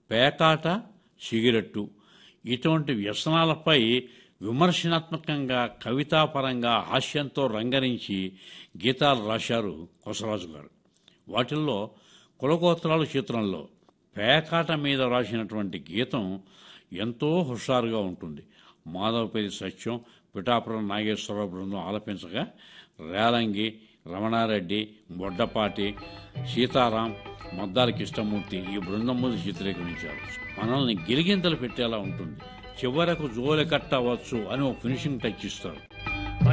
పేకాట సిగరెట్టు ఇటువంటి వ్యసనాలపై విమర్శనాత్మకంగా కవితాపరంగా హాస్యంతో రంగరించి గీతాలు రాశారు కొసరాజు గారు వాటిల్లో కులగోత్రాలు చిత్రంలో పేకాట మీద రాసినటువంటి గీతం ఎంతో హుషారుగా ఉంటుంది మాధవపేది సత్యం పిఠాపురం నాగేశ్వరరావు బృందం ఆలపించగా రేలంగి రమణారెడ్డి బొడ్డపాటి సీతారాం మద్దాల కృష్ణమూర్తి ఈ బృందం ముందు చిత్రీకరించారు మనల్ని గిలిగింతలు పెట్టేలా ఉంటుంది చివరకు జోలి కట్టవచ్చు అని ఒక ఫినిషింగ్ టచ్ ఇస్తారు